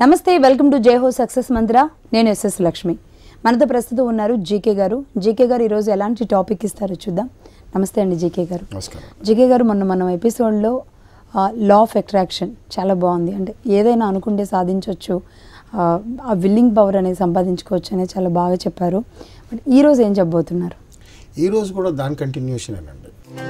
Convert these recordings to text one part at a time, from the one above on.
నమస్తే welcome to జై హో సక్సెస్ మంత్ర నేను ఎస్ఎస్ లక్ష్మి మనతో ప్రస్తుతం ఉన్నారు జీకే గారు జీకే గారు ఈరోజు ఎలాంటి టాపిక్ ఇస్తారో చూద్దాం నమస్తే అండి జీకే గారు నమస్కారం జీకే గారు మొన్న మనం ఎపిసోడ్లో లా ఆఫ్ అట్రాక్షన్ చాలా బాగుంది అంటే ఏదైనా అనుకుంటే సాధించవచ్చు ఆ, ఆ విల్లింగ్ పవర్ అనేది సంపాదించుకోవచ్చు అనేది చాలా బాగా చెప్పారు బట్ ఈరోజు ఏం చెప్పబోతున్నారు ఈ రోజు కూడా దాని కంటిన్యూషన్ అండి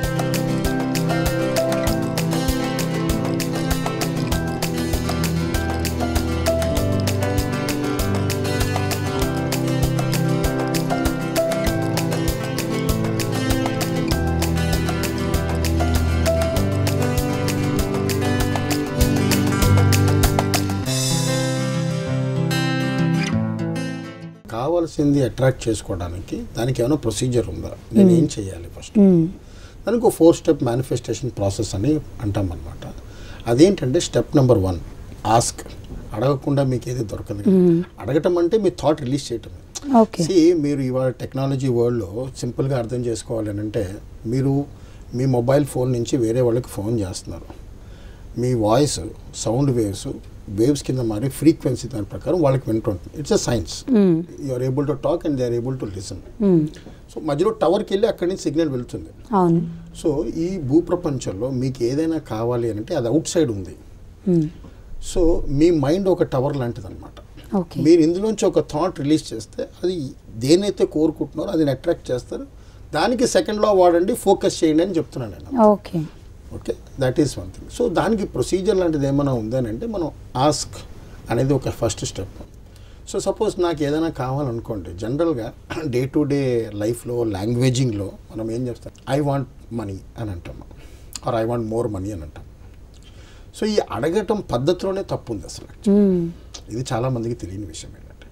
కావాల్సింది అట్రాక్ట్ చేసుకోవడానికి దానికి ఏమైనా ప్రొసీజర్ ఉందా నేను ఏం చేయాలి ఫస్ట్ దానికి ఒక ఫోర్ స్టెప్ మేనిఫెస్టేషన్ ప్రాసెస్ అని అంటాం అనమాట అదేంటంటే స్టెప్ నెంబర్ వన్ ఆస్క్ అడగకుండా మీకు ఏది దొరకదు అడగటం అంటే మీ థాట్ రిలీజ్ చేయటం ఓకే సి మీరు ఇవాళ టెక్నాలజీ వరల్డ్లో సింపుల్గా అర్థం చేసుకోవాలి అని అంటే మీరు మీ మొబైల్ ఫోన్ నుంచి వేరే వాళ్ళకి ఫోన్ చేస్తున్నారు మీ వాయిస్ సౌండ్ వేవ్స్ వేవ్స్ కింద మారి ఫ్రీక్వెన్సీ దాని ప్రకారం వాళ్ళకి వింటుంటుంది it's a science you are able to talk and they are able to listen so మధ్యలో టవర్కి వెళ్ళి అక్కడి నుంచి సిగ్నల్ వెళ్తుంది అవును సో ఈ భూప్రపంచంలో మీకు ఏదైనా కావాలి అని అంటే అది అవుట్ సైడ్ ఉంది మ్మ్. సో మీ మైండ్ ఒక టవర్ లాంటిది అనమాట ఓకే మీరు ఇందులోంచి ఒక థాట్ రిలీజ్ చేస్తే అది దేనైతే కోరుకుంటున్నారో అది అట్రాక్ట్ చేస్తారు దానికి సెకండ్లో వాడండి ఫోకస్ చేయండి అని చెప్తున్నాను నేను okay okay that is one thing so దానికి ప్రొసీజర్ లాంటిది ఏమైనా ఉందని అంటే మనం ఆస్క్ అనేది ఒక ఫస్ట్ స్టెప్ సో సపోజ్ నాకు ఏదైనా కావాలనుకోండి జనరల్గా డే టు డే లైఫ్లో లాంగ్వేజింగ్లో మనం ఏం చెప్తాం ఐ వాంట్ మనీ అని అంటాం or I want more money అని అంటాం సో ఈ అడగటం పద్ధతిలోనే తప్పు ఉంది అసలు మ్మ్. ఇది చాలా మందికి తెలియని విషయం ఏంటంటే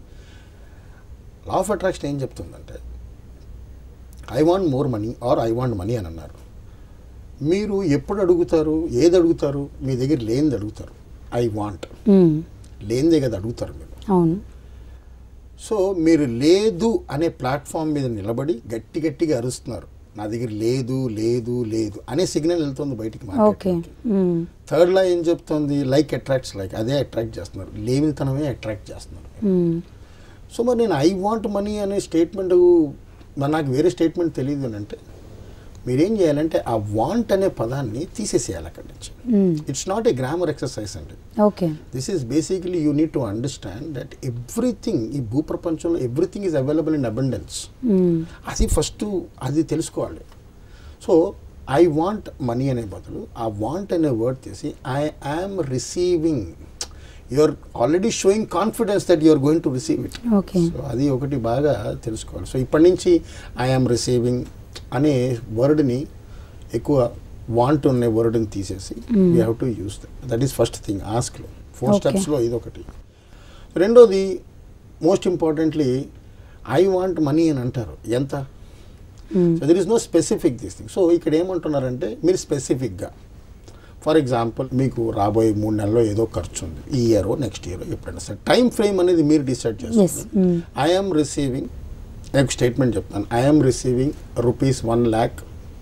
లా ఆఫ్ అట్రాక్షన్ ఏం చెప్తుందంటే I want more money or I want money అని అన్నారు మీరు ఎప్పుడు అడుగుతారు ఏది అడుగుతారు మీ దగ్గర లేనిది అడుగుతారు ఐ వాంట్ మ్మ్. లేనిదే కదా అడుగుతారు మీరు అవును సో మీరు లేదు అనే ప్లాట్ఫామ్ మీద నిలబడి గట్టి గట్టిగా అరుస్తున్నారు నా దగ్గర లేదు లేదు లేదు అనే సిగ్నల్ వెళ్తుంది బయటికి ఓకే మార్కెట్లోకి మ్మ్. థర్డ్ లా ఏం చెప్తుంది లైక్ అట్రాక్ట్స్ లైక్ అదే అట్రాక్ట్ చేస్తున్నారు లేనితనమే అట్రాక్ట్ చేస్తున్నారు మ్మ్. సో మరి నేను ఐ వాంట్ మనీ అనే స్టేట్మెంట్ మరి నాకు వేరే స్టేట్మెంట్ తెలియదు అని అంటే మీరేం చేయాలంటే ఆ వాంట్ అనే పదాన్ని తీసేసేయాలి అక్కడి నుంచి మ్మ్. It's not a grammar exercise అండి okay this is basically you need to understand that everything ఈ భూప్రపంచంలో everything is available in abundance మ్మ్. అది ఫస్ట్ అది తెలుసుకోవాలి సో ఐ వాంట్ మనీ అనే బదులు ఆ వాంట్ అనే వర్డ్ తీసి I am receiving you're already showing confidence that you're going to receive it okay so అది ఒకటి బాగా తెలుసుకోవాలి సో ఇప్పటి నుంచి ఐఆమ్ రిసీవింగ్ అనే వర్డ్ని ఎక్కువ వాంట్ అనే వర్డ్ని తీసేసి we have to use that is first thing ఆస్క్లో ఫోర్ Okay. స్టెప్స్లో ఇది ఒకటి రెండోది most importantly I want money అని అంటారు ఎంత మ్మ్. So there is no specific this thing so ఇక్కడ ఏమంటున్నారంటే మీరు స్పెసిఫిక్గా ఫర్ ఎగ్జాంపుల్ మీకు రాబోయే మూడు నెలల్లో ఏదో ఖర్చు ఉంది ఈ ఇయర్ నెక్స్ట్ ఇయర్ ఎప్పుడైనా సరే టైం ఫ్రేమ్ అనేది మీరు డిసైడ్ Yes. చేస్తారు Mm. ఐఎమ్ రిసీవింగ్ ఒక స్టేట్మెంట్ చెప్తాను I'm receiving rupees one lakh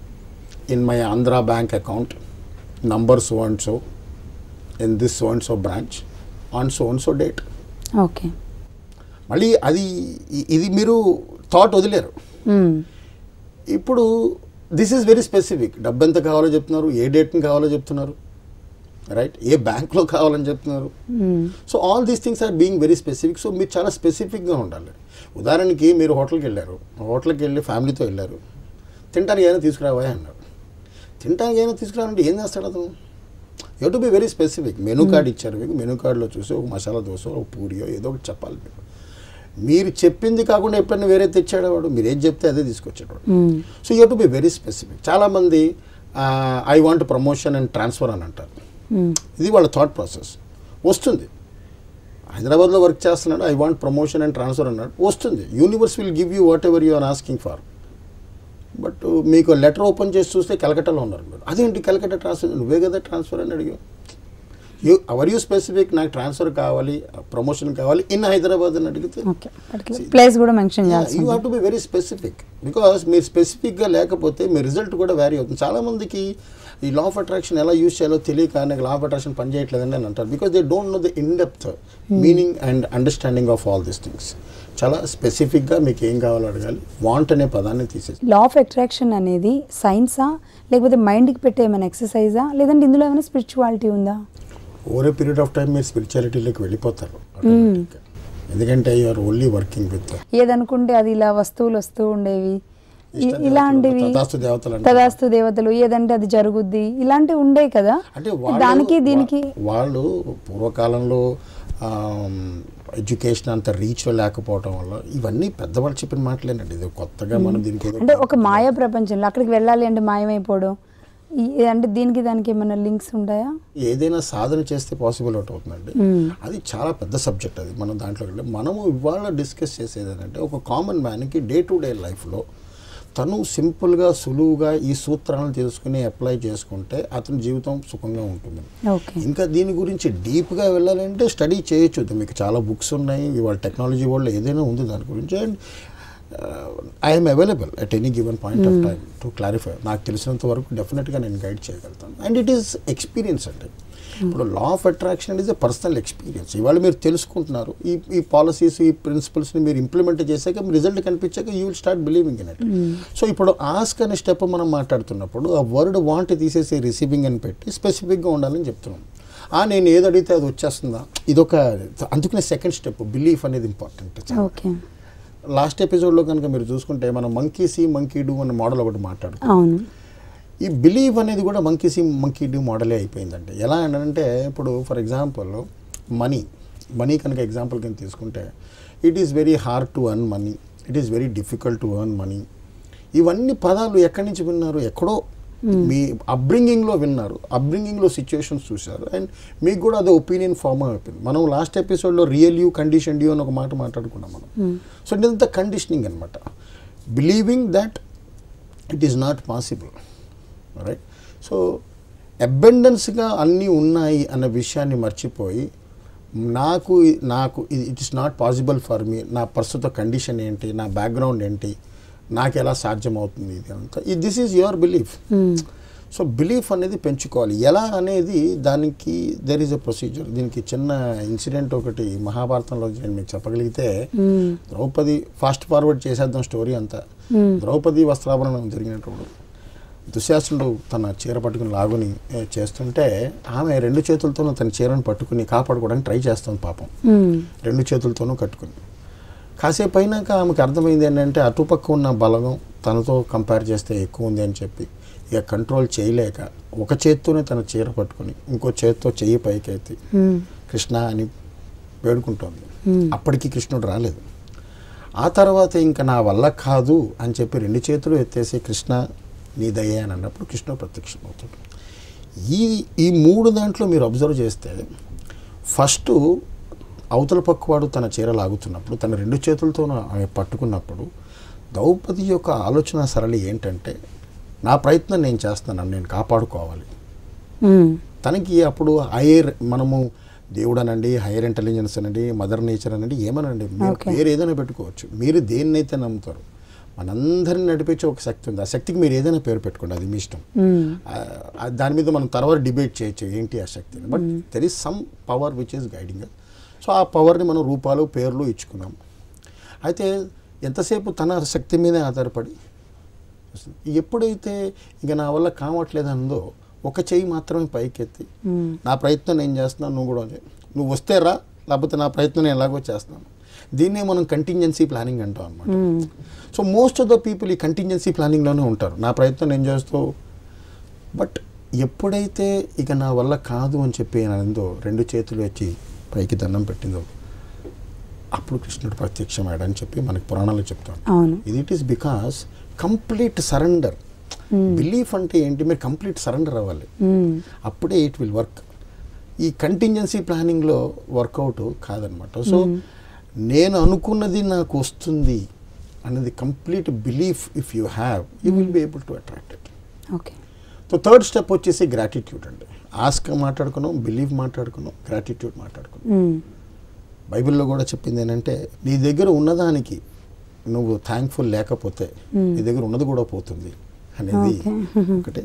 in my Andhra bank account number so and so in this so and so branch on so and so date okay మళ్ళీ అది ఇ- ఇది మీరు thought వదిలేరు మ్మ్. ఇప్పుడు this is very specific డబ్బు ఎంత కావాలో చెప్తున్నారు ఏ డేట్ని కావాలో చెప్తున్నారు రైట్ ఏ బ్యాంక్లో కావాలని చెప్తున్నారు మ్మ్. So all these things are being very specific so మీరు చాలా స్పెసిఫిక్గా ఉండాలి ఉదాహరణకి మీరు హోటల్కి వెళ్ళారు హోటల్కి వెళ్ళి ఫ్యామిలీతో వెళ్ళారు తినడానికి ఏమైనా తీసుకురావా అన్నారు తినడానికి ఏమైనా తీసుకురావాలంటే ఏం చేస్తాడు అతను you to be very specific menu card ఇచ్చారు మీకు మెనూ కార్డులో చూసి ఒక మసాలా దోశ ఒక పూరియో ఏదో ఒకటి చెప్పాలి మీకు మీరు చెప్పింది కాకుండా ఎప్పుడైనా వేరే తెచ్చాడు వాడు మీరు ఏది చెప్తే అదే తీసుకొచ్చేవాడు మ్మ్. So you to be very specific చాలామంది I want promotion and transfer అని అంటారు మ్మ్. ఇది వాళ్ళ థాట్ ప్రాసెస్ వస్తుంది హైదరాబాద్లో వర్క్ చేస్తున్నాడు I want promotion and transfer అన్నాడు వస్తుంది universe will give you whatever you are asking for but మీకు లెటర్ ఓపెన్ చేసి చూస్తే కలకట్టాలో ఉన్నారు మీరు అదేంటి కలకట్ట ట్రాన్స్ఫర్ నువ్వే కదా ట్రాన్స్ఫర్ అని అడిగావు యూ అవర్ యూ స్పెసిఫిక్ నాకు ట్రాన్స్ఫర్ కావాలి ప్రమోషన్ కావాలి ఇన్ హైదరాబాద్ అని అడిగితే ఓకే పర్టికులర్ ప్లేస్ కూడా మెన్షన్ చేయాల్సి you have to be very specific because మీరు స్పెసిఫిక్గా లేకపోతే మీ రిజల్ట్ కూడా వ్యారీ అవుతుంది చాలామందికి ఈ లా ఆఫ్ అట్రాక్షన్ ఎలా యూస్ చేయాలో తెలియక నాకు లా ఆఫ్ అట్రాక్షన్ పనిచేయట్లేదని అని అంటారు because they don't know the in depth meaning and understanding of all these things చాలా స్పెసిఫిక్గా మీకు ఏం కావాలో అడగాలి వాంట్ అనే పదాన్ని తీసేసి లా ఆఫ్ అట్రాక్షన్ అనేది సైన్సా లేకపోతే మైండ్కి పెట్టే ఏమైనా ఎక్సర్సైజా లేదంటే ఇందులో ఏమైనా స్పిరిచువాలిటీ ఉందా over a period of time మీరు స్పిరిచువాలిటీలోకి వెళ్ళిపోతారు automatic గా. ఎందుకంటే యూఆర్ ఓన్లీ వర్కింగ్ విత్ ఏదనుకుంటే అది ఇలా వస్తువులు వస్తూ ఉండేవి ఇ- ఇలాంటివి తదాస్తు దేవతలు అంటారు. తదాస్తు దేవతలు ఏదంటే అది జరుగుద్ది ఇలాంటివి ఉండే కదా అంటే వాళ్ళు- దానికి దీనికి వా- వాళ్ళు పూర్వకాలంలో ఎడ్యుకేషన్ అంత రీచ్లో లేకపోవడం వల్ల ఇవన్నీ పెద్దవాళ్ళు చెప్పిన మాటలేనండి ఇది కొత్తగా మనం దీనికి ఏదో అంటే ఒక మాయా ప్రపంచంలో అక్కడికి వెళ్ళాలి అంటే మాయమైపోవడం ఈ- అంటే దీనికి దానికి ఏమైనా లింక్స్ ఉంటాయా ఏదైనా సాధన చేస్తే పాసిబుల్ అవుట్ అవుతుందండి అది చాలా పెద్ద సబ్జెక్ట్ అది మనం దాంట్లో వెళ్ళి మనము ఇవాళ డిస్కస్ చేసేది ఏంటంటే ఒక కామన్ మ్యాన్కి డే టు డే లైఫ్లో తను సింపుల్గా సులువుగా ఈ సూత్రాలను తెలుసుకుని అప్లై చేసుకుంటే అతని జీవితం సుఖంగా ఉంటుంది ఓకే ఇంకా దీని గురించి డీప్గా వెళ్ళాలంటే స్టడీ చేయొచ్చు మీకు చాలా బుక్స్ ఉన్నాయి ఇవాళ టెక్నాలజీ వరల్డ్ ఏదైనా ఉంది దాని గురించి and I'm available at any given point of time to clarify నాకు తెలిసినంత వరకు డెఫినెట్గా నేను గైడ్ చేయగలుగుతాను అండ్ ఇట్ ఈస్ ఎక్స్పీరియన్స్ అండి ఇప్పుడు law of attraction is a personal experience ఇవాళ మీరు తెలుసుకుంటున్నారు ఈ ఈ పాలసీస్ ఈ ప్రిన్సిపల్స్ని మీరు ఇంప్లిమెంట్ చేశాక మీ రిజల్ట్ కనిపించాక you will start believing in it so ఇప్పుడు ఆస్క్ అనే స్టెప్ మనం మాట్లాడుతున్నప్పుడు ఆ వర్డ్ వాంట్ తీసేసి రిసీవింగ్ అని పెట్టి స్పెసిఫిక్గా ఉండాలని చెప్తున్నాం ఆ నేను ఏది అడిగితే అది వచ్చేస్తుందా ఇదొక అందుకనే సెకండ్ స్టెప్ బిలీఫ్ అనేది ఇంపార్టెంట్ ఓకే లాస్ట్ ఎపిసోడ్లో కనుక మీరు చూసుకుంటే మనం మంకీ సీ మంకీ డూ అనే మోడల్ ఒకటి మాట్లాడుకున్నాం అవును ఈ బిలీవ్ అనేది కూడా మంకీ సీ మంకీ డూ మోడలే అయిపోయిందండి ఎలా అంటే ఇప్పుడు ఫర్ ఎగ్జాంపుల్ మనీ మనీ కనుక ఎగ్జాంపుల్ కింద తీసుకుంటే it is very hard to earn money it is very difficult to earn money ఇవన్నీ పదాలు ఎక్కడి నుంచి విన్నారు ఎక్కడో మీ అబ్రింగింగ్లో విన్నారు అబ్రింగింగ్లో సిచ్యువేషన్స్ చూశారు అండ్ మీకు కూడా అదే ఒపీనియన్ ఫామ్ అయిపోయింది మనం లాస్ట్ ఎపిసోడ్లో రియల్ యూ కండిషన్ యూ అని ఒక మాట మాట్లాడుకున్నాం మనం సో ఇదంతా కండిషనింగ్ అనమాట believing that it is not possible right so అబెండెన్స్గా అన్నీ ఉన్నాయి అన్న విషయాన్ని మర్చిపోయి నాకు నాకు it is not possible for me నా ప్రస్తుత కండిషన్ ఏంటి నా బ్యాక్గ్రౌండ్ ఏంటి నాకు ఎలా సాధ్యమవుతుంది ఇది అంతా this is your belief so belief అనేది పెంచుకోవాలి ఎలా అనేది దానికి దెర్ ఈజ్ ఎ ప్రొసీజర్ దీనికి చిన్న ఇన్సిడెంట్ ఒకటి మహాభారతంలో నేను మీకు చెప్పగలిగితే ద్రౌపది ఫాస్ట్ ఫార్వర్డ్ చేసేద్దాం స్టోరీ అంతా ద్రౌపది వస్త్రాభరణం జరిగినప్పుడు దుశ్శాసనుడు తన చీర పట్టుకుని లాగుని ఏ, చేస్తుంటే ఆమె రెండు చేతులతోనూ తన చీరను పట్టుకుని కాపాడుకోవడానికి ట్రై చేస్తుంది పాపం రెండు చేతులతోనూ కట్టుకుని కాసేపు అయినాక ఆమెకు అర్థమైంది ఏంటంటే అటుపక్క ఉన్న బలగం తనతో కంపేర్ చేస్తే ఎక్కువ ఉంది అని చెప్పి ఇక కంట్రోల్ చేయలేక ఒక చేత్తోనే తన చీర పట్టుకుని ఇంకో చేత్తో చెయ్యి పైకెత్తి కృష్ణ అని వేడుకుంటోంది అప్పటికి కృష్ణుడు రాలేదు ఆ తర్వాత ఇంకా నా వల్ల కాదు అని చెప్పి రెండు చేతులు ఎత్తేసి కృష్ణ నీ దయ్యే అని అన్నప్పుడు కృష్ణుడు ప్రత్యక్షమవుతాడు ఈ ఈ మూడు దాంట్లో మీరు అబ్జర్వ్ చేస్తే ఫస్ట్ అవతల పక్కవాడు తన చీర లాగుతున్నప్పుడు తన రెండు చేతులతో ఆమె పట్టుకున్నప్పుడు ద్రౌపది యొక్క ఆలోచన సరళి ఏంటంటే నా ప్రయత్నం నేను చేస్తున్నాను నేను కాపాడుకోవాలి తనకి అప్పుడు హైయర్ మనము దేవుడు అనండి హైయర్ ఇంటెలిజెన్స్ అనండి మదర్ నేచర్ అనండి ఏమనండి మీరు Okay. పేరు ఏదైనా పెట్టుకోవచ్చు మీరు దేన్నైతే నమ్ముతారు మనందరిని నడిపించే ఒక శక్తి ఉంది ఆ శక్తికి మీరు ఏదైనా పేరు పెట్టుకోండి అది మీ ఇష్టం ఆ, ఆ, దాని మీద మనం తర్వాత డిబేట్ చేయొచ్చు ఏంటి ఆ శక్తి but there is some power which is guiding so ఆ పవర్ని మనం రూపాలు పేర్లు ఇచ్చుకున్నాం అయితే ఎంతసేపు తన శక్తి మీదే ఆధారపడి వస్తుంది. ఎప్పుడైతే ఇక నా వల్ల కావట్లేదు అందో ఒక చెయ్యి మాత్రమే పైకెత్తి నా ప్రయత్నం నేను చేస్తున్నాను నువ్వు కూడా చేయి. నువ్వు వస్తే రా లేకపోతే నా ప్రయత్నం నేను ఎలాగో చేస్తున్నాను దీన్నే మనం కంటింజెన్సీ ప్లానింగ్ అంటాం అనమాట so most of the people ఈ కంటింజెన్సీ ప్లానింగ్లోనే ఉంటారు నా ప్రయత్నం నేను చేస్తూ బట్ ఎప్పుడైతే ఇక నా వల్ల కాదు అని చెప్పి అందో రెండు చేతులు వచ్చి పైకి దండం పెట్టిందో అప్పుడు కృష్ణుడు ప్రత్యక్షమాడు అని చెప్పి మనకి పురాణాలు చెప్తాను అవును ఇది it is because complete surrender belief అంటే ఏంటి మీరు కంప్లీట్ సరెండర్ అవ్వాలి మ్మ్. అప్పుడే ఇట్ విల్ వర్క్ ఈ కంటింజెన్సీ ప్లానింగ్లో వర్కౌట్ కాదనమాట సో నేను అనుకున్నది నాకు వస్తుంది అనేది complete belief if you have you will be able to attract it okay so third step వచ్చేసి గ్రాటిట్యూడ్ అండి ఆస్క్ మాట్లాడుకున్నాం బిలీవ్ మాట్లాడుకున్నాం గ్రాటిట్యూడ్ మాట్లాడుకున్నాం మ్మ్. బైబిల్లో కూడా చెప్పింది ఏంటంటే నీ దగ్గర ఉన్నదానికి నువ్వు థ్యాంక్ఫుల్ లేకపోతే నీ దగ్గర ఉన్నది కూడా పోతుంది అనేది Okay. ఒకటే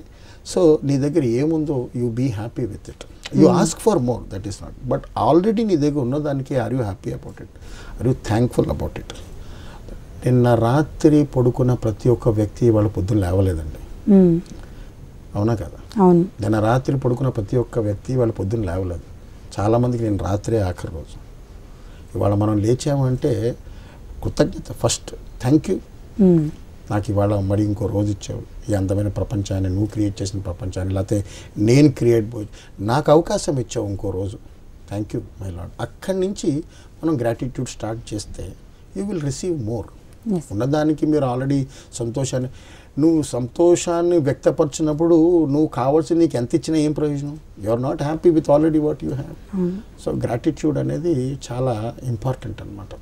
సో నీ దగ్గర ఏముందో you be happy with it you ask for more that is not but already నీ దగ్గర ఉన్నదానికి are you happy about it are you thankful about it నిన్న రాత్రి పడుకున్న ప్రతి ఒక్క వ్యక్తి వాళ్ళ పొద్దున్న లేవలేదండి మ్మ్. అవునా కదా అవును నిన్న రాత్రి పడుకున్న ప్రతి ఒక్క వ్యక్తి వాళ్ళ పొద్దున్న లేవలేదు చాలామందికి నేను రాత్రే ఆఖరి రోజు ఇవాళ మనం లేచామంటే కృతజ్ఞత ఫస్ట్ థ్యాంక్ యూ మ్మ్. నాకు ఇవాళ మరి ఇంకో రోజు ఇచ్చావు ఈ అందమైన ప్రపంచాన్ని నువ్వు క్రియేట్ చేసిన ప్రపంచాన్ని లేకపోతే నేను క్రియేట్ పోయి నాకు అవకాశం ఇచ్చావు ఇంకో రోజు థ్యాంక్ యూ మై లాడ్ అక్కడి నుంచి మనం గ్రాటిట్యూడ్ స్టార్ట్ చేస్తే you will receive more Yes. ఉన్నదానికి మీరు ఆల్రెడీ సంతోషాన్ని నువ్వు సంతోషాన్ని వ్యక్తపరిచినప్పుడు నువ్వు కావాల్సింది నీకు ఎంత ఇచ్చినా ఏం ప్రయోజనం you are not happy with already what you have అవును సో గ్రాటిట్యూడ్ అనేది చాలా ఇంపార్టెంట్ అనమాట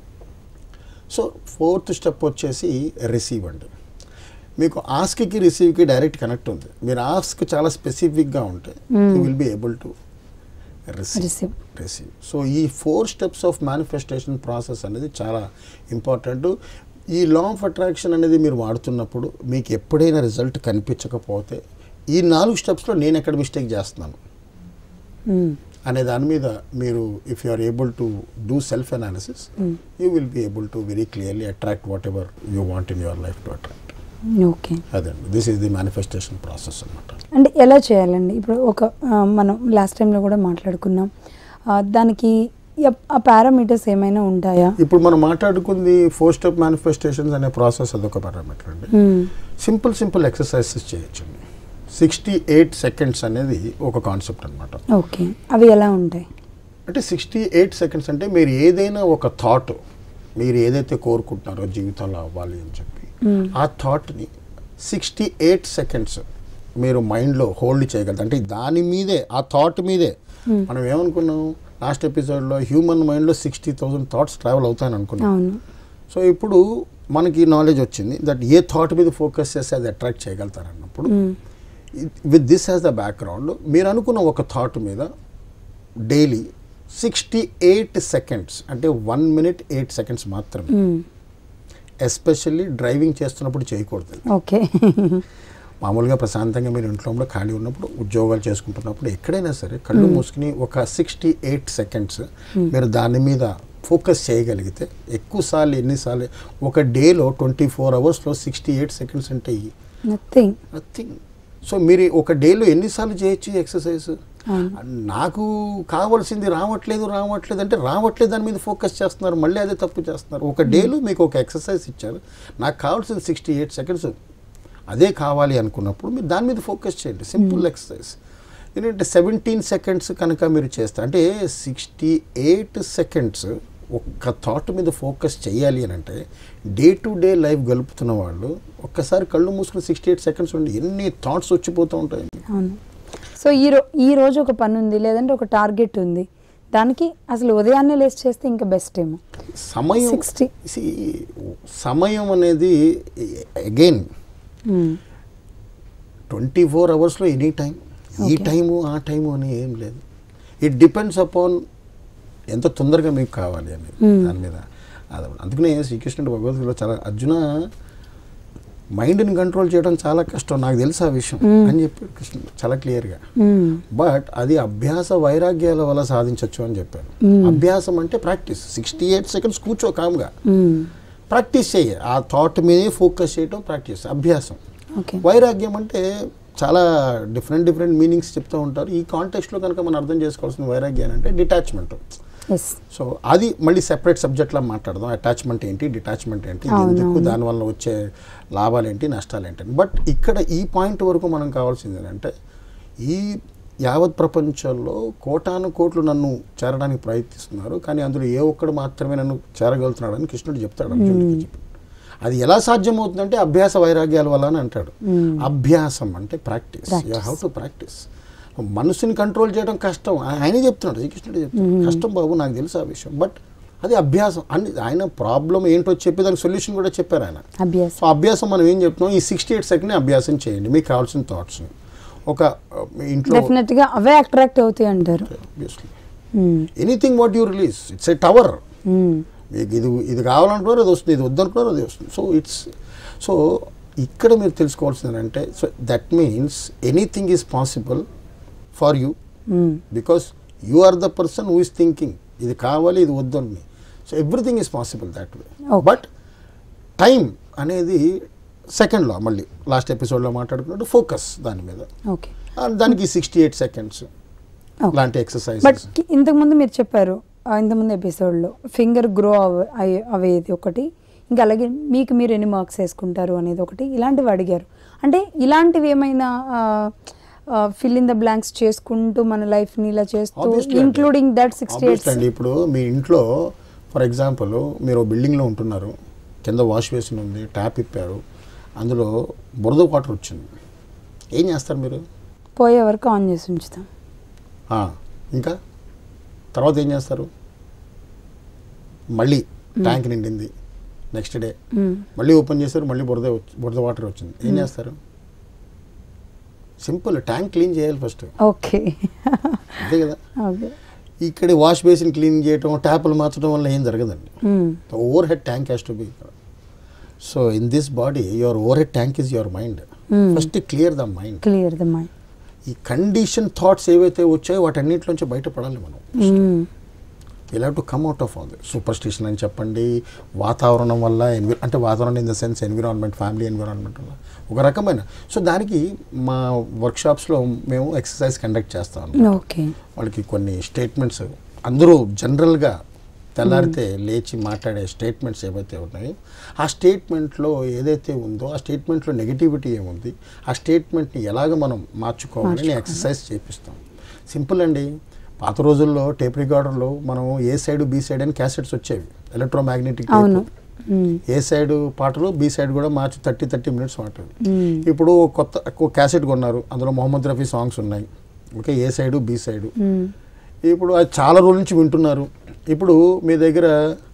సో ఫోర్త్ స్టెప్ వచ్చేసి రిసీవ్ అండి మీకు ఆస్క్కి రిసీవ్కి డైరెక్ట్ కనెక్ట్ ఉంది మీరు ఆస్క్ చాలా స్పెసిఫిక్గా ఉంటే you will be able to receive Receive. Receive so ఈ four steps of manifestation process అనేది చాలా ఇంపార్టెంట్ ఈ లా ఆఫ్ అట్రాక్షన్ అనేది మీరు వాడుతున్నప్పుడు మీకు ఎప్పుడైనా రిజల్ట్ కనిపించకపోతే ఈ నాలుగు స్టెప్స్లో నేను ఎక్కడ మిస్టేక్ చేస్తున్నాను మ్మ్. అనే దాని మీద మీరు if you are able to do self analysis you will be able to very clearly attract whatever you want in your life to attract okay అదండి this is the manifestation process అనమాట అంటే ఎలా చేయాలండి ఇప్పుడు ఒక ఆ, మనం last టైంలో కూడా మాట్లాడుకున్నాం ఆ, దానికి ఎప్- ఆ పారామీటర్స్ ఏమైనా ఉంటాయా ఇప్పుడు మనం మాట్లాడుకుంది ఫోర్ స్టెప్ మేనిఫెస్టేషన్స్ అనే ప్రాసెస్ అదొక పారామీటర్ అండి మ్మ్. సింపుల్ సింపుల్ ఎక్సర్సైజెస్ చేయొచ్చండి సిక్స్టీ ఎయిట్ సెకండ్స్ అనేది ఒక కాన్సెప్ట్ అనమాట ఓకే అవి ఎలా ఉంటాయి అంటే సిక్స్టీ ఎయిట్ సెకండ్స్ అంటే మీరు ఏదైనా ఒక థాట్ మీరు ఏదైతే కోరుకుంటున్నారో జీవితంలో అవ్వాలి అని చెప్పి మ్మ్. ఆ థాట్ని సిక్స్టీ ఎయిట్ సెకండ్స్ మీరు మైండ్లో హోల్డ్ చేయగలరు అంటే దాని మీదే ఆ థాట్ మీదే మనం ఏమనుకున్నాం లాస్ట్ ఎపిసోడ్లో హ్యూమన్ మైండ్లో సిక్స్టీ థౌసండ్ థాట్స్ ట్రావెల్ అవుతాయని అనుకున్నాం అవును సో ఇప్పుడు మనకి నాలెడ్జ్ వచ్చింది దట్ ఏ థాట్ మీద ఫోకస్ చేస్తే అది అట్రాక్ట్ చేయగలుగుతారు అన్నప్పుడు with this as the background మీరు అనుకున్న ఒక థాట్ మీద డైలీ సిక్స్టీ ఎయిట్ సెకండ్స్ అంటే వన్ మినిట్ ఎయిట్ సెకండ్స్ మాత్రమే మ్మ్. ఎస్పెషల్లీ డ్రైవింగ్ చేస్తున్నప్పుడు చేయకూడదు ఓకే మామూలుగా ప్రశాంతంగా మీరు ఇంట్లో కూడా ఖాళీ ఉన్నప్పుడు ఉద్యోగాలు చేసుకుంటున్నప్పుడు ఎక్కడైనా సరే కళ్ళు మూసుకుని ఒక సిక్స్టీ ఎయిట్ సెకండ్స్ మీరు దాని మీద ఫోకస్ చేయగలిగితే ఎక్కువసార్లు ఎన్నిసార్లు ఒక డేలో ట్వంటీ ఫోర్ అవర్స్లో సిక్స్టీ ఎయిట్ సెకండ్స్ అంటే నథింగ్ నథింగ్ సో మీరు ఒక డేలో ఎన్నిసార్లు చేయొచ్చు ఎక్సర్సైజ్ అవును. నాకు కావాల్సింది రావట్లేదు రావట్లేదు అంటే రావట్లేదు దాని మీద ఫోకస్ చేస్తున్నారు మళ్ళీ అదే తప్పు చేస్తున్నారు ఒక డేలో మీకు ఒక ఎక్సర్సైజ్ ఇచ్చారు నాకు కావాల్సింది సిక్స్టీ ఎయిట్ సెకండ్స్ అదే కావాలి అనుకున్నప్పుడు మీరు దాని మీద ఫోకస్ చేయండి సింపుల్ ఎక్సర్సైజ్ ఎందుకంటే సెవెంటీన్ సెకండ్స్ కనుక మీరు చేస్తారు అంటే సిక్స్టీ ఎయిట్ సెకండ్స్ ఒక్క థాట్ మీద ఫోకస్ చేయాలి అని అంటే డే టు డే లైఫ్ గలుపుతున్న వాళ్ళు ఒక్కసారి కళ్ళు మూసుకుని సిక్స్టీ ఎయిట్ సెకండ్స్ ఉండి ఎన్ని థాట్స్ వచ్చిపోతూ ఉంటాయి అవును సో ఈ రో ఈ రోజు ఒక పని ఉంది లేదంటే ఒక టార్గెట్ ఉంది దానికి అసలు ఉదయాన్నే లేచి చేస్తే ఇంకా బెస్ట్ ఏమో సమయం 60. See, సమయం అనేది అగైన్ మ్మ్. ట్వంటీ ఫోర్ అవర్స్లో ఎనీ టైం ఈ Okay. టైము ఆ టైము అని ఏం లేదు ఇట్ డిపెండ్స్ అపాన్ ఎంత తొందరగా మీకు కావాలి అనేది Hmm. దాని మీద అది అందుకనే శ్రీకృష్ణుడు భగవద్గీతలో చాలా అర్జున మైండ్ని కంట్రోల్ చేయడం చాలా కష్టం నాకు తెలుసు ఆ విషయం Hmm. అని చెప్పాడు కృష్ణుడు చాలా క్లియర్గా మ్మ్. బట్ అది అభ్యాస వైరాగ్యాల వల్ల సాధించవచ్చు అని చెప్పాను Hmm. అభ్యాసం అంటే ప్రాక్టీస్ సిక్స్టీ ఎయిట్ సెకండ్స్ కూర్చో కామ్గా మ్మ్. ప్రాక్టీస్ చేయ ఆ థాట్ మీదే ఫోకస్ చేయటం ప్రాక్టీస్ అభ్యాసం ఓకే వైరాగ్యం అంటే చాలా డిఫరెంట్ డిఫరెంట్ మీనింగ్స్ చెప్తూ ఉంటారు ఈ కాంటెక్స్ట్లో కనుక మనం అర్థం చేసుకోవాల్సిన వైరాగ్యం అంటే డిటాచ్మెంట్ ఎస్ సో అది మళ్ళీ సెపరేట్ సబ్జెక్ట్లా మాట్లాడదాం అటాచ్మెంట్ ఏంటి డిటాచ్మెంట్ ఏంటి అవును, ఎందుకు అవును. దానివల్ల వచ్చే లాభాలు ఏంటి నష్టాలు ఏంటి బట్ ఇక్కడ ఈ పాయింట్ వరకు మనం కావాల్సింది ఏంటంటే ఈ యావత్ ప్రపంచంలో కోటాను కోట్లు నన్ను చేరడానికి ప్రయత్నిస్తున్నారు కానీ అందులో ఏ ఒక్కడు మాత్రమే నన్ను చేరగలుగుతున్నాడని కృష్ణుడు చెప్తాడు అర్జునుడికి చెప్పి అది ఎలా సాధ్యమవుతుందంటే అభ్యాస వైరాగ్యాల వల్ల అని అంటాడు Hmm. అభ్యాసం అంటే practice you Practice. Have to practice మనసుని కంట్రోల్ చేయడం కష్టం ఆ- ఆయనే చెప్తున్నాడు శ్రీకృష్ణుడు చెప్తున్నాడు కష్టం బాబు నాకు తెలుసు ఆ విషయం బట్ అది అభ్యాసం అన్ని ఆయన ప్రాబ్లం ఏంటో చెప్పి దానికి సొల్యూషన్ కూడా చెప్పారు ఆయన అభ్యాసం సో అభ్యాసం మనం ఏం చెప్తున్నాం ఈ సిక్స్టీ ఎయిట్ సెకండ్ అభ్యాసం చేయండి మీకు కావాల్సిన థాట్స్ని ఒక ఆ, మీ ఇంట్లో డెఫినెట్ గా అవే అట్రాక్ట్ అవుతాయి అంటారు ఆబ్వియస్లీ మ్మ్. Anything what you release it's a tower మ్మ్. మీకు ఇది ఇది కావాలనుకున్నారు అది వస్తుంది ఇది వద్దనుకున్నారు అది వస్తుంది సో ఇట్స్ సో ఇక్కడ మీరు తెలుసుకోవాల్సింది అంటే so that means anything is possible for you hmm. Because you are the person who is thinking ఇది కావాలి ఇది వద్దు అని so everything is possible that way Okay. But time అనేది సెకండ్లో మళ్ళీ లాస్ట్ ఎపిసోడ్లో మాట్లాడుకున్నట్టు ఫోకస్ దాని మీద ఓకే ఆ, దానికి సిక్స్టీ ఎయిట్ సెకండ్స్ Okay. లాంటి బట్ ఎక్సర్సైజెస్ కి- ఇంతకుముందు మీరు చెప్పారు ఆ, ఇంతకుముందు ఎపిసోడ్లో ఫింగర్ గ్రో అవ అయ్యే- అవేది ఒకటి ఇంకా అలాగే మీకు మీరు ఎన్ని మార్క్స్ వేసుకుంటారు అనేది ఒకటి ఇలాంటివి అడిగారు అంటే ఇలాంటివి ఏమైనా ఫిల్ ఇన్ ద బ్లాంక్స్ చేసుకుంటూ మన లైఫ్ని ఇలా చేస్తూ Obviously అండి. ఇంక్లూడింగ్ దట్ సిక్స్టీ Obviously అండి ఇప్పుడు మీ ఇంట్లో ఫర్ ఎగ్జాంపుల్ మీరు బిల్డింగ్లో ఉంటున్నారు కింద వాష్ బేసిన్ ఉంది ట్యాప్ ఇప్పారు అందులో బురద వాటర్ వచ్చింది ఏం చేస్తారు మీరు పోయే వరకు ఆన్ చేసి ఉంచుతాం ఆ, ఇంకా తర్వాత ఏం చేస్తారు మళ్ళీ ట్యాంక్ నిండింది నెక్స్ట్ డే మ్మ్. మళ్ళీ ఓపెన్ చేశారు మళ్ళీ బురద వచ్చి- బురద వాటర్ వచ్చింది ఏం చేస్తారు సింపుల్ ట్యాంక్ క్లీన్ చేయాలి ఫస్ట్ ఓకే అంతే కదా ఓకే ఇక్కడ వాష్ బేసిన్ క్లీన్ చేయటం ట్యాపులు మార్చడం వల్ల ఏం జరగదండి hmm. Overhead tank has to be so in this body your overhead tank is your mind Hmm. First clear the mind clear the mind ఈ condition thoughts ఏవైతే వచ్చాయో వాటన్నిటిలోంచి బయటపడాలి మనం మ్మ్. ఇలా to come out of all superstition అని చెప్పండి వాతావరణం వల్ల ఎన్వి అంటే వాతావరణం in the sense environment family environment వల్ల ఒక రకమైన సో దానికి మా వర్క్షాప్స్లో మేము ఎక్సర్సైజ్ కండక్ట్ చేస్తాం ఓకే వాళ్ళకి కొన్ని స్టేట్మెంట్స్ అందరూ జనరల్గా తెల్లారితే లేచి మాట్లాడే స్టేట్మెంట్స్ ఏవైతే ఉన్నాయో ఆ స్టేట్మెంట్లో ఏదైతే ఉందో ఆ స్టేట్మెంట్లో నెగిటివిటీ ఏముంది ఆ స్టేట్మెంట్ని ఎలాగ మనం మార్చుకోవాలని ఎక్సర్సైజ్ చేపిస్తాం సింపుల్ అండి పాత రోజుల్లో టేప్ రికార్డర్లో మనం ఏ సైడ్ బి సైడ్ అని క్యాసెట్స్ వచ్చేవి ఎలక్ట్రోమాగ్నెటిక్ అవును మ్మ్. ఏ సైడ్ పాటలు బి సైడ్ కూడా మార్చి థర్టీ థర్టీ మినిట్స్ పాటలు మ్మ్. ఇప్పుడు కొత్త ఒక క్యాసెట్ కొన్నారు అందులో మొహమ్మద్ రఫీ సాంగ్స్ ఉన్నాయి okay A side B side మ్మ్. ఇప్పుడు అది చాలా రోజుల నుంచి వింటున్నారు ఇప్పుడు మీ దగ్గర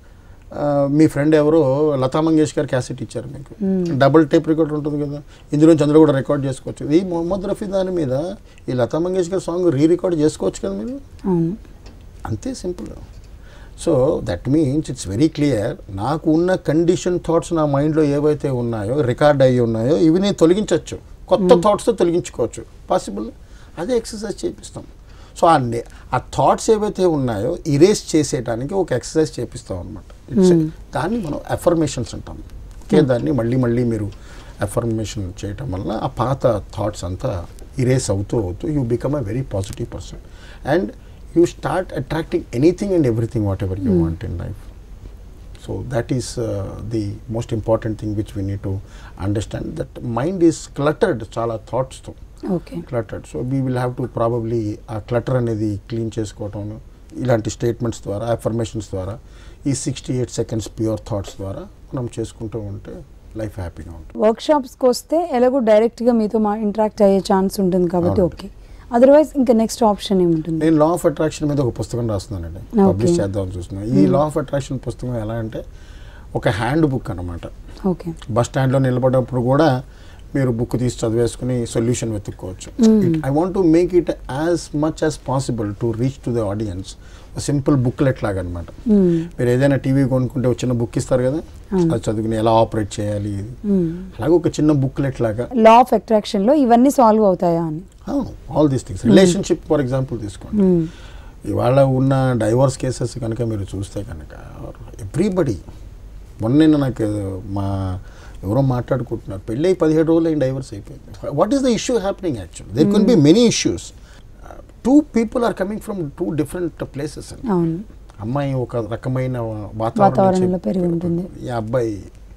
ఆ, మీ ఫ్రెండ్ ఎవరో లతా మంగేష్కర్ క్యాసెట్ ఇచ్చారు మీకు డబుల్ టేప్ రికార్డ్ ఉంటుంది కదా ఇందులోంచి అందులో కూడా రికార్డ్ చేసుకోవచ్చు ఈ మొహమ్మద్ రఫీ దాని మీద ఈ Lata Mangeshkar song rerecord చేసుకోవచ్చు కదా మీరు అవును అంతే simple so that means it's very clear నాకు ఉన్న కండిషన్ థాట్స్ నా మైండ్లో ఏవైతే ఉన్నాయో రికార్డ్ అయ్యి ఉన్నాయో ఇవి నేను తొలగించవచ్చు కొత్త థాట్స్తో తొలగించుకోవచ్చు పాసిబుల్ అదే ఎక్సర్సైజ్ చేపిస్తాం సో ఆ నే- ఆ థాట్స్ ఏవైతే ఉన్నాయో ఇరేస్ చేసేయడానికి ఒక ఎక్సర్సైజ్ చేపిస్తాం అనమాట ఇట్స్ దాన్ని మనం అఫర్మేషన్స్ అంటాం ఓకే దాన్ని మళ్ళీ మళ్ళీ మీరు అఫర్మేషన్ చేయటం వల్ల ఆ పాత థాట్స్ అంతా ఇరేస్ అవుతూ అవుతూ you become a very positive person and you start attracting anything and everything whatever you want in life so that is the most important thing which we need to understand that mind is cluttered చాలా థాట్స్తో okay cluttered so we will have to probably ఆ clutter అనేది clean చేసుకోవటం ఇలాంటి statements ద్వారా affirmations ద్వారా ఈ sixty eight seconds pure thoughts ద్వారా మనం చేసుకుంటూ ఉంటే లైఫ్ హ్యాపీగా ఉంటుంది వర్క్షాప్స్కి వస్తే ఎలాగో డైరెక్ట్గా మీతో మా ఇంటరాక్ట్ అయ్యే ఛాన్స్ ఉంటుంది కాబట్టి అవును. ఓకే అదర్వైజ్ ఇంకా నెక్స్ట్ ఆప్షన్ ఏముంటుంది నేను లా ఆఫ్ అట్రాక్షన్ మీద ఒక పుస్తకం రాస్తున్నానండి Okay. పబ్లిష్ చేద్దామని చూస్తున్నాను ఈ లా ఆఫ్ అట్రాక్షన్ పుస్తకం ఎలా అంటే ఒక హ్యాండ్ బుక్ అనమాట ఓకే బస్ స్టాండ్లో నిలబడినప్పుడు కూడా మీరు బుక్ తీసి చదివేసుకుని సొల్యూషన్ వెతుక్కోవచ్చు I want to make it as much as possible to reach to the audience simple booklet లాగా అనమాట మీరు ఏదైనా టీవీ కొనుక్కుంటే ఒక చిన్న బుక్ ఇస్తారు కదా అది చదువుకుని ఎలా ఆపరేట్ చేయాలి ఇది. అలాగే ఒక చిన్న బుక్లెట్ లాగా లా ఆఫ్ అట్రాక్షన్లో ఇవన్నీ సాల్వ్ అవుతాయా అని all these things relationship for example తీసుకోండి Hmm. ఇవాళ ఉన్న డైవర్స్ కేసెస్ కనుక మీరు చూస్తే కనుక ఎవ్రీబడి మొన్న నాకు మా ఎవరో మాట్లాడుకుంటున్నారు పెళ్ళి అయి పదిహేడు రోజులు అయిన డైవర్స్ అయిపోయింది what is the issue happening actual there can be many issues two people are coming from two different places అండి అవును అమ్మాయి ఒక రకమైన వాతావరణం వాతావరణంలో నుంచి పెరిగి ఉంటుంది. ఈ అబ్బాయి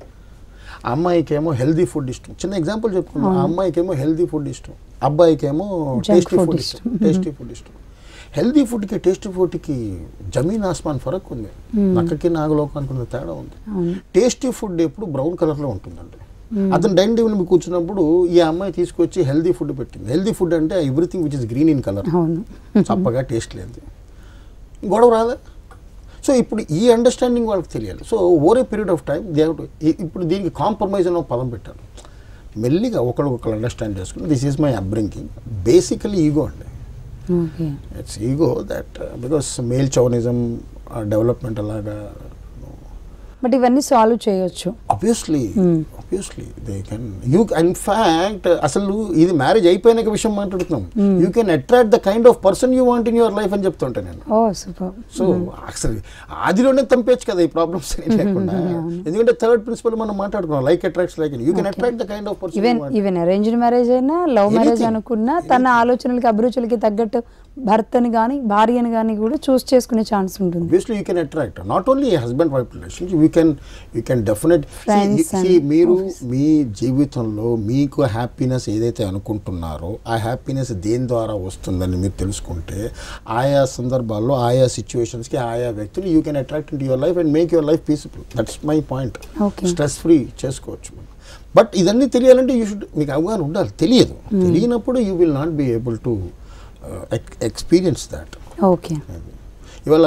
ఆ అమ్మాయికేమో హెల్దీ ఫుడ్ ఇష్టం చిన్న ఎగ్జాంపుల్ చెప్పుకున్నాం ఆ అమ్మాయికేమో హెల్దీ ఫుడ్ ఇష్టం అబ్బాయికేమో Junk టేస్టీ food ఫుడ్ ఇష్టం. ఇష్టం టేస్టీ ఫుడ్ ఇష్టం హెల్దీ ఫుడ్కి టేస్టీ ఫుడ్కి జమీన్ ఆస్మాన్ ఫరక్ ఉంది నక్కకి నాగలోకానికి ఉన్న తేడా ఉంది అవును టేస్టీ ఫుడ్ ఎప్పుడు బ్రౌన్ కలర్లో ఉంటుందండి అతను డైనింగ్ టేబుల్ మీద కూర్చున్నప్పుడు ఈ అమ్మాయి తీసుకొచ్చి హెల్దీ ఫుడ్ పెట్టింది హెల్దీ ఫుడ్ అంటే everything which is green in colour అవును చప్పగా టేస్ట్ లేదు గొడవ రాదా సో ఇప్పుడు ఈ అండర్స్టాండింగ్ వాళ్ళకి తెలియాలి so over a period of time they to ఇప్పుడు దీనికి కాంప్రమైజ్ అనే ఒక పదం పెట్టారు మెల్లిగా ఒకరు ఒకరు అండర్స్టాండ్ చేసుకుని this is my upbringing basically ego అండి okay it's ego that because male chauvinism development అలాగా బట్ ఇవన్నీ సాల్వ్ చేయొచ్చు obviously Hmm. Obviously they can you in fact అసలు ఇది మ్యారేజ్ అయిపోయినాక విషయం మాట్లాడుతున్నాం you can attract the kind of person you want in your life అని చెప్తుంటా నేను ఓ సూపర్ సో అసలు ఆదిలోనే తంపేచ్చు కదా ఈ ప్రాబ్లమ్స్ లేకుండా ఎందుకంటే థర్డ్ ప్రిన్సిపల్ మనం మాట్లాడుకున్నాం like attracts like you can attract the kind of even person even arranged marriage అయినా లవ్ మ్యారేజ్ Anything. అనుకున్నా తన ఆలోచనలకి అభిరుచులకి తగ్గట్టు భర్తని కానీ భార్యని కానీ కూడా చూస్ చేసుకునే ఛాన్స్ ఉంటుంది obviously you can attract not only a husband wife relationship you can you can definitely Friends see, see and మీరు office. మీ జీవితంలో మీకు హ్యాపీనెస్ ఏదైతే అనుకుంటున్నారో ఆ హ్యాపీనెస్ దేని ద్వారా వస్తుందని మీరు తెలుసుకుంటే ఆయా సందర్భాల్లో ఆయా సిచ్యువేషన్స్కి ఆయా వ్యక్తులు you can attract in your life and make your life peaceful that's my point Okay. Stress free చేసుకోవచ్చు మనం బట్ ఇదన్నీ తెలియాలంటే యూ షుడ్ మీకు అవగాహన ఉండాలి తెలియదు తెలియనప్పుడు you will not be able to experience that okay ఇవాళ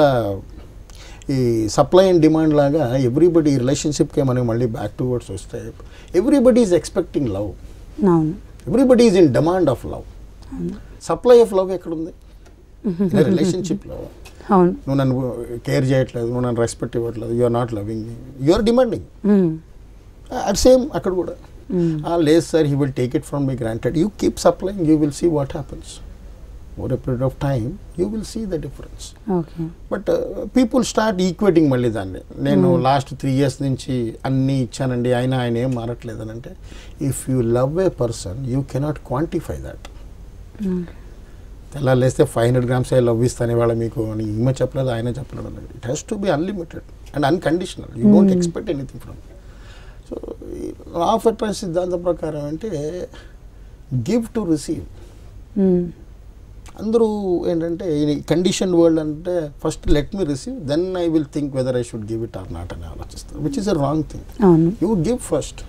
ఈ సప్లై అండ్ డిమాండ్ లాగా ఎవ్రీబడి రిలేషన్షిప్కే మనం మళ్ళీ బ్యాక్ టు వర్డ్స్ వస్తే ఎవ్రీబడి ఈజ్ ఎక్స్పెక్టింగ్ లవ్ అవును everybody is in demand of love supply of love ఎక్కడుంది రిలేషన్షిప్లో అవును నువ్వు నన్ను కేర్ చేయట్లేదు నువ్వు నన్ను రెస్పెక్ట్ ఇవ్వట్లేదు you are not loving you are demanding hmm. At same అక్కడ కూడా మ్మ్. ఆ లేదు sir he will take it from me granted you keep supplying you will see what happens over a period of time you will see the difference okay but people start equating మళ్ళీ దాన్ని నేను last three years నుంచి అన్నీ ఇచ్చానండి అయినా ఆయన ఏం మారట్లేదు అని అంటే if you love a person you cannot quantify that తెల్లాలేస్తే ఫైవ్ హండ్రెడ్ గ్రామ్స్ లవ్ ఇస్తాను ఇవాళ మీకు అని ఈమె చెప్పలేదు ఆయన చెప్పలేదు అన్నది it has to be unlimited and unconditional you don't expect anything from so law of attraction సిద్ధాంతం ప్రకారం అంటే గివ్ టు రిసీవ్ మ్మ్. అందరూ ఏంటంటే కండిషన్ వరల్డ్ అంటే first let me receive then I will think whether I should give it or not అని ఆలోచిస్తారు which is a wrong thing అవును you give first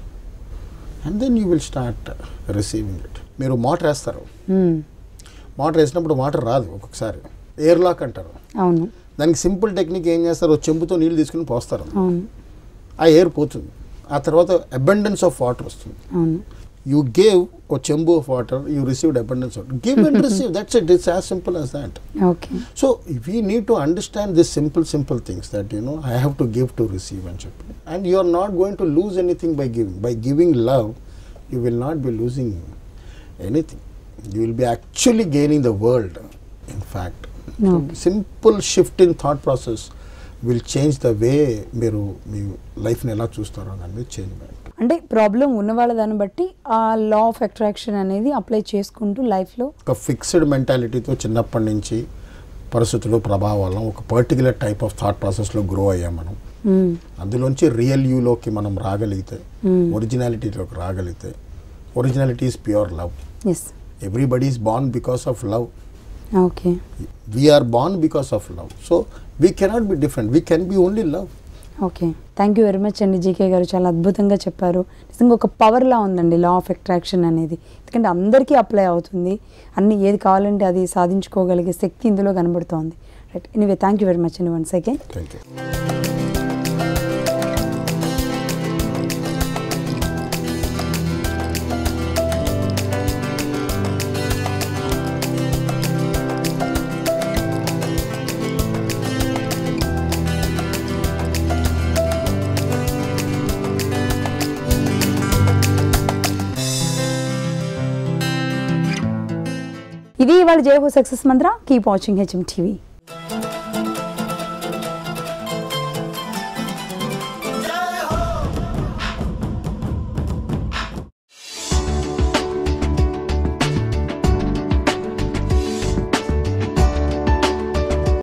and then you will start receiving it మీరు motor వేస్తారు hmm. Motor వేసినప్పుడు water రాదు ఒక్కొక్కసారి air lock అంటారు అవును దానికి సింపుల్ టెక్నిక్ ఏం చేస్తారు ఓ చెంబుతో నీళ్ళు తీసుకుని పోస్తారు అవును ఆ ఎయిర్ పోతుంది ఆ తర్వాత అబండెన్స్ ఆఫ్ వాటర్ వస్తుంది అవును యూ గేవ్ ఓ చెంబు of water you received abundance of give and receive that's it it's as simple as that okay so we need to understand this simple simple things that you know I have to give to receive అని చెప్పి and you are not going to lose anything by giving by giving love you will not be losing anything you will be actually gaining the world in fact Okay. Simple shift in thought process will change the way మీరు మీ లైఫ్ని ఎలా చూస్తారో దాని మీద change అంటే problem ఉన్న వాళ్ళ దాన్ని బట్టి ఆ లా ఆఫ్ అట్రాక్షన్ అనేది అప్లై చేసుకుంటూ లైఫ్లో ఒక ఫిక్స్డ్ మెంటాలిటీతో చిన్నప్పటి నుంచి పరిస్థితులు ప్రభావాలను ఒక పర్టికులర్ టైప్ ఆఫ్ థాట్ ప్రాసెస్లో గ్రో అయ్యాం మనం అందులోంచి రియల్ యూలోకి మనం రాగలిగితే ఒరిజినాలిటీలోకి రాగలిగితే originality is pure love yes everybody is born because of love okay we are born because of love so we cannot be different we can be only love okay thank you very much అండి GK గారు చాలా అద్భుతంగా చెప్పారు నిజంగా ఒక పవర్లా ఉందండి లా of attraction అనేది ఎందుకంటే అందరికీ అప్లై అవుతుంది అన్ని ఏది కావాలంటే అది సాధించుకోగలిగే శక్తి ఇందులో కనబడుతోంది right anyway thank you very much అండి వన్ సెకండ్ థ్యాంక్ యూ ఇది ఇవాళ Jayaho success mantra keep watching HM TV